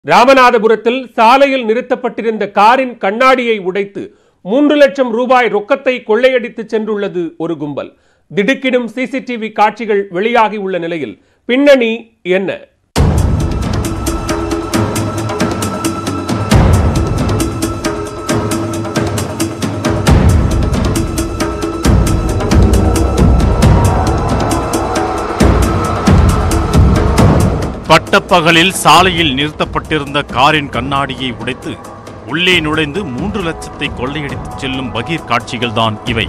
ராமநாதபுரத்தில் சாலையில் நிறுத்தப்பட்டிருந்த காரின் கண்ணாடியை உடைத்து மூன்று லட்சம் ரூபாய் ரொக்கத்தை கொள்ளையடித்து சென்றுள்ளது ஒரு கும்பல் திடுக்கிடும் சிசிடிவி காட்சிகள் வெளியாகி உள்ள நிலையில் பின்னணி என்ன பட்டப்பகலில் சாலையில் நிறுத்தப்பட்டிருந்த காரின் கண்ணாடியை உடைத்து உள்ளே நுழைந்து மூன்று லட்சத்தை கொள்ளையடித்துச் செல்லும் பகீர் காட்சிகள்தான் இவை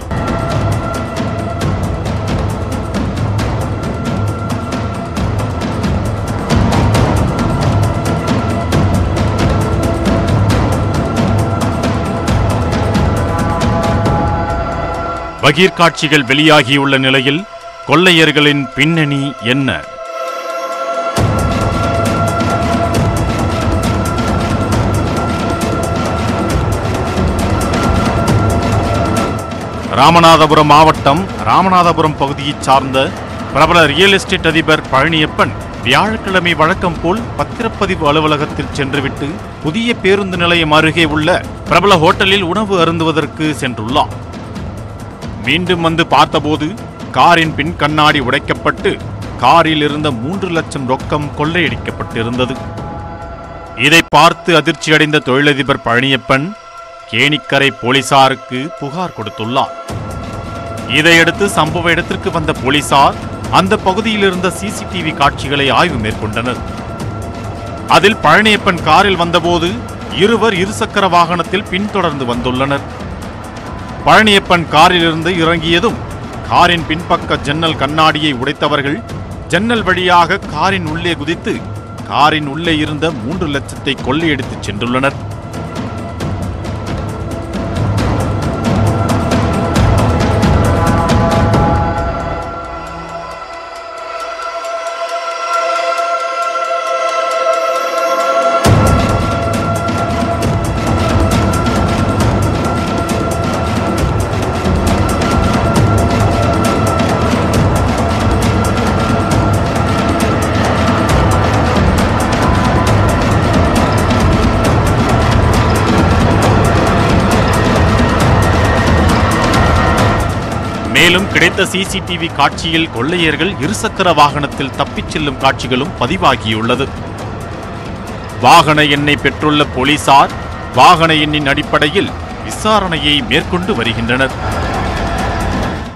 பகீர் காட்சிகள் வெளியாகியுள்ள நிலையில் கொள்ளையர்களின் பின்னணி என்ன ராமநாதபுரம் மாவட்டம் ராமநாதபுரம் பகுதியைச் சார்ந்த பிரபல ரியல் எஸ்டேட் அதிபர் பழனியப்பன் வியாழக்கிழமை வழக்கம் போல் பத்திரப்பதிவு அலுவலகத்தில் சென்றுவிட்டு புதிய பேருந்து நிலையம் அருகே உள்ள பிரபல ஹோட்டலில் உணவு அருந்துவதற்கு சென்றுள்ளார் மீண்டும் வந்து பார்த்தபோது காரின் பின் கண்ணாடி உடைக்கப்பட்டு காரில் இருந்த மூன்று லட்சம் ரொக்கம் கொள்ளையடிக்கப்பட்டிருந்தது இதை பார்த்து அதிர்ச்சியடைந்த தொழிலதிபர் பழனியப்பன் கேணிக்கரை போலீசாருக்கு புகார் கொடுத்துள்ளார் இதையடுத்து சம்பவ இடத்திற்கு வந்த போலீசார் அந்த பகுதியில் இருந்த சிசிடிவி காட்சிகளை ஆய்வு மேற்கொண்டனர் அதில் பழனியப்பன் காரில் வந்தபோது இருவர் இருசக்கர வாகனத்தில் பின்தொடர்ந்து வந்துள்ளனர் பழனியப்பன் காரிலிருந்து இறங்கியதும் காரின் பின்பக்க ஜன்னல் கண்ணாடியை உடைத்தவர்கள் ஜன்னல் வழியாக காரின் உள்ளே குதித்து காரின் உள்ளே இருந்த மூன்று லட்சத்தை கொள்ளையடித்துச் சென்றுள்ளனர் மேலும் கிடைத்த சிசிடிவி காட்சியில் கொள்ளையர்கள் இருசக்கர வாகனத்தில் தப்பிச் செல்லும் காட்சிகளும் பதிவாகியுள்ளது வாகன எண்ணை பெற்றுள்ள போலீசார் வாகன எண்ணின் அடிப்படையில் விசாரணையை மேற்கொண்டு வருகின்றனர்